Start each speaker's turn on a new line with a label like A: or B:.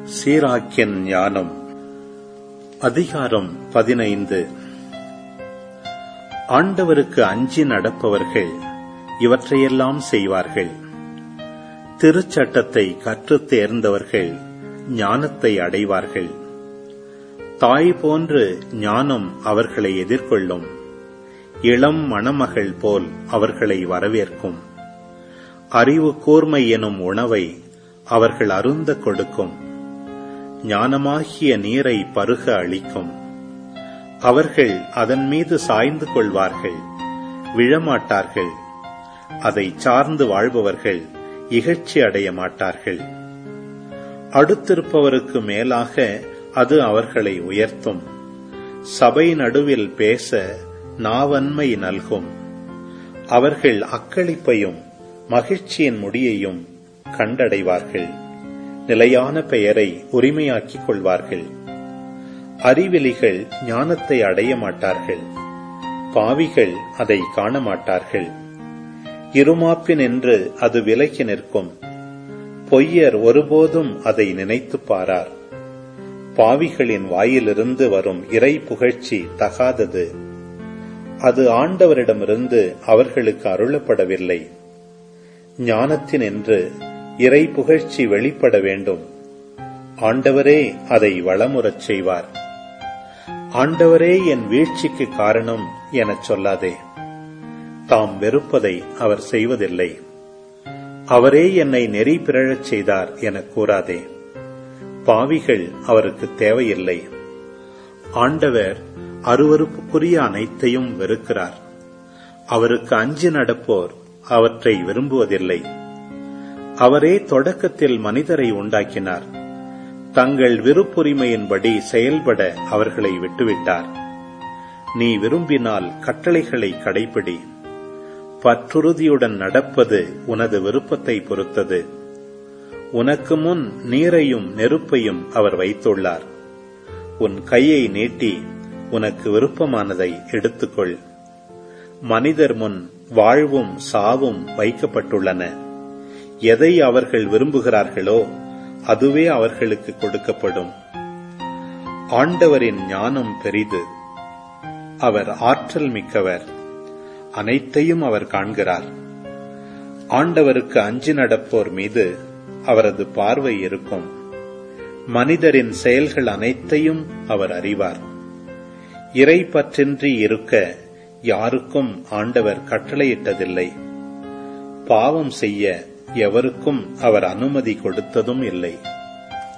A: சீராக்கின் ஞானம் அதிகாரம் பதினைந்து ஆண்டவருக்கு அஞ்சி நடப்பவர்கள் இவற்றையெல்லாம் செய்வார்கள் திருச்சட்டத்தை கற்றுத் தேர்ந்தவர்கள் ஞானத்தை அடைவார்கள் தாய் போன்று ஞானம் அவர்களை எதிர்கொள்ளும் இளம் மணமகள் போல் அவர்களை வரவேற்கும் அறிவு கூர்மை எனும் உணவை அவர்கள் அருந்த கொடுக்கும் ஞானமாகிய நீரை பருக அளிக்கும் அவர்கள் அதன் மீது சாய்ந்து கொள்வார்கள் விழமாட்டார்கள் அதை சார்ந்து வாழ்பவர்கள் இகழ்ச்சி அடைய மாட்டார்கள் அடுத்திருப்பவருக்கு மேலாக அது அவர்களை உயர்த்தும் சபை நடுவில் பேச நாவன்மை நல்கும் அவர்கள் அக்களிப்பையும் மகிழ்ச்சியின் முடியையும் கண்டடைவார்கள் நிலையான பெயரை உரிமையாக்கிக் கொள்வார்கள் அறிவிலிகள் ஞானத்தை அடைய மாட்டார்கள் பாவிகள் அதை காண மாட்டார்கள் இருமாப்பின் என்று அது விலகி நிற்கும் பொய்யர் ஒருபோதும் அதை நினைத்துப் பாரார் பாவிகளின் வாயிலிருந்து வரும் இறை புகழ்ச்சி தகாதது அது ஆண்டவரிடமிருந்து அவர்களுக்கு அருளப்படவில்லை ஞானத்தின் என்று இறை புகழ்ச்சி வெளிப்பட வேண்டும் ஆண்டவரே அதை வளமுறச் செய்வார் ஆண்டவரே என் வீழ்ச்சிக்கு காரணம் எனச் சொல்லாதே தாம் வெறுப்பதை அவர் செய்வதில்லை அவரே என்னை நெறி பிறழச் செய்தார் எனக் கூறாதே பாவிகள் அவருக்கு தேவையில்லை ஆண்டவர் அருவறுப்புக்குரிய அனைத்தையும் வெறுக்கிறார் அவருக்கு அஞ்சு நடப்போர் அவற்றை விரும்புவதில்லை அவரே தொடக்கத்தில் மனிதரை உண்டாக்கினார் தங்கள் விருப்புரிமையின்படி செயல்பட அவர்களை விட்டுவிட்டார் நீ விரும்பினால் கட்டளைகளை கடைபிடி பற்றுறுதியுடன் நடப்பது உனது விருப்பத்தை பொறுத்தது உனக்கு முன் நீரையும் நெருப்பையும் அவர் வைத்துள்ளார் உன் கையை நீட்டி உனக்கு விருப்பமானதை எடுத்துக்கொள் மனிதர் முன் வாழ்வும் சாவும் வைக்கப்பட்டுள்ளன எதை அவர்கள் விரும்புகிறார்களோ அதுவே அவர்களுக்கு கொடுக்கப்படும் ஆண்டவரின் ஞானம் பெரிது அவர் ஆற்றல் மிக்கவர் அனைத்தையும் அவர் காண்கிறார் ஆண்டவருக்கு அஞ்சு நடப்போர் மீது அவரது பார்வை இருக்கும் மனிதரின் செயல்கள் அனைத்தையும் அவர் அறிவார் இறை பற்றின்றி இருக்க யாருக்கும் ஆண்டவர் கட்டளையிட்டதில்லை பாவம் செய்ய எவருக்கும் அவர் அனுமதி கொடுத்ததும் இல்லை